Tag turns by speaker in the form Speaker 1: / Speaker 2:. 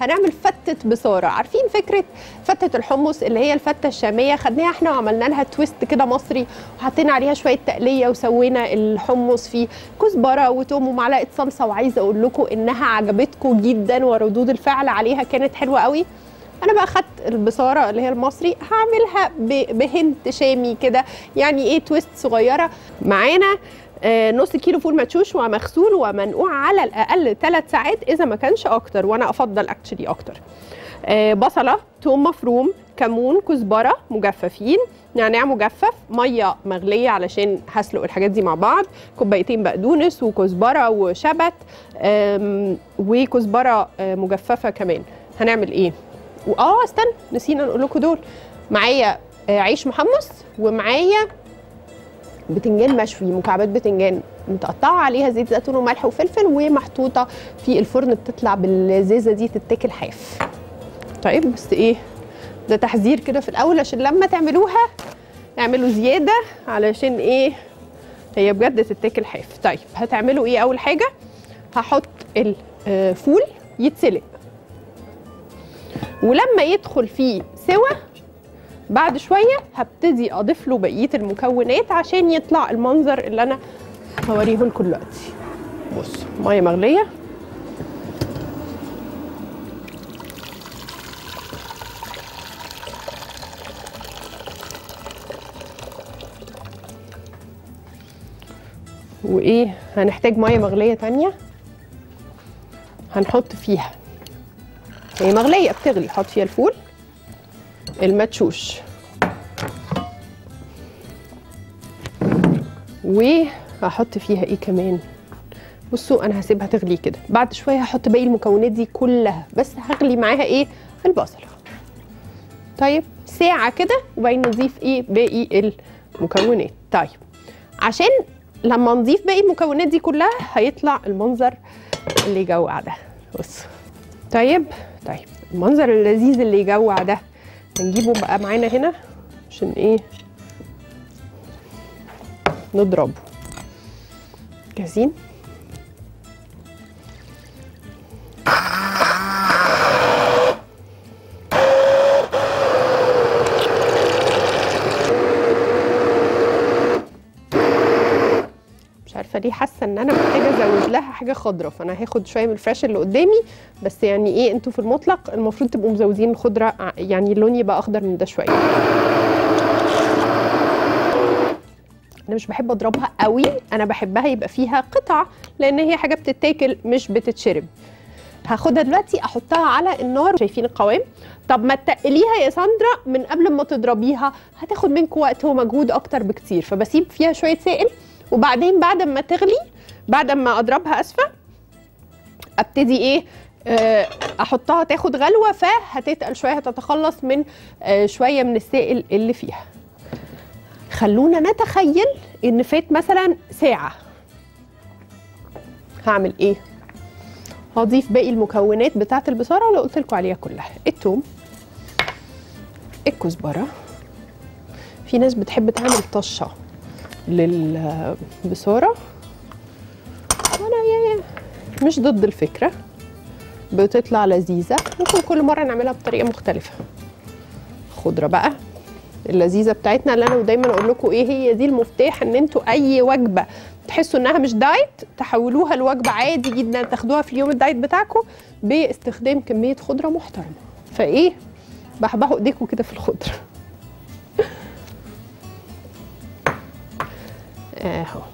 Speaker 1: هنعمل فتة بصارة عارفين فكرة فتة الحمص اللي هي الفتة الشامية خدناها احنا وعملنا لها تويست كده مصري وحطينا عليها شوية تقلية وسوينا الحمص فيه كزبرة وتوم ومعلقة صلصة وعايزة اقول لكم انها عجبتكم جدا وردود الفعل عليها كانت حلوة قوي انا بقى خدت البصاره اللي هي المصري هعملها ب- بهنت شامي كده يعني ايه تويست صغيره معانا آه، نص كيلو فول مدشوش ومغسول ومنقوع على الاقل ثلاث ساعات اذا ما كانش اكتر وانا افضل اكشلي اكتر آه، بصله توم مفروم كمون كزبره مجففين نعناع مجفف ميه مغليه علشان هسلق الحاجات دي مع بعض كوبايتين بقدونس وكزبره وشبت آم، وكزبره آه، مجففه كمان هنعمل ايه واه استنى نسينا نقول لكم دول معايا آه، عيش محمص ومعايا بتنجان مشوي مكعبات بتنجان متقطعه عليها زيت زيتون وملح وفلفل ومحطوطه في الفرن بتطلع بالزيزه دي تتاكل حاف طيب بس ايه ده تحذير كده في الاول عشان لما تعملوها اعملوا زياده علشان ايه هي بجد تتاكل حاف طيب هتعملوا ايه اول حاجه هحط الفول يتسلق ولما يدخل فيه سوا بعد شويه هبتدي اضيف له بقيه المكونات عشان يطلع المنظر اللي انا هوريه لكم دلوقتي بصوا ميه مغليه وايه هنحتاج ميه مغليه تانية هنحط فيها هي مغليه بتغلي حط فيها الفول المدشوش وهحط فيها ايه كمان بصوا انا هسيبها تغلي كده بعد شويه هحط باقي المكونات دي كلها بس هغلي معاها ايه البصله طيب ساعه كده وبعدين نضيف ايه باقي المكونات طيب عشان لما نضيف باقي المكونات دي كلها هيطلع المنظر اللي يجوع ده بصوا طيب طيب المنظر اللذيذ اللي يجوع ده هنجيبه بقى معانا هنا عشان ايه نضربه جاهزين مش عارفه ليه حاسه ان انا محتاجه ازود لها حاجه خضراء فانا هاخد شويه من الفراش اللي قدامي بس يعني ايه انتوا في المطلق المفروض تبقوا مزودين الخضره ع- يعني اللون يبقى اخضر من ده شويه انا مش بحب اضربها قوي انا بحبها يبقى فيها قطع لان هي حاجه بتتاكل مش بتتشرب هاخدها دلوقتي احطها على النار شايفين القوام طب ما تقليها يا ساندرا من قبل ما تضربيها هتاخد منكم وقت ومجهود اكتر بكتير فبسيب فيها شويه سائل وبعدين بعد ما تغلي بعد ما اضربها اسفه ابتدي ايه آه، احطها تاخد غلوه فهتتقل شويه هتتخلص من آه، شويه من السائل اللي فيها خلونا نتخيل ان فات مثلا ساعه هعمل ايه هضيف باقي المكونات بتاعه البصاره اللي قلت لكم عليها كلها الثوم الكزبره في ناس بتحب تعمل طشه للبصاره انا يعني مش ضد الفكره بتطلع لذيذه ممكن كل مره نعملها بطريقه مختلفه خضره بقى اللذيذه بتاعتنا اللي انا دايما اقول لكم ايه هي دي المفتاح ان انتوا اي وجبه تحسوا انها مش دايت تحولوها لوجبه عادي جدا تاخدوها في اليوم الدايت بتاعكم باستخدام كميه خضره محترمه فايه بحبحوا ايديكم كده في الخضره اهو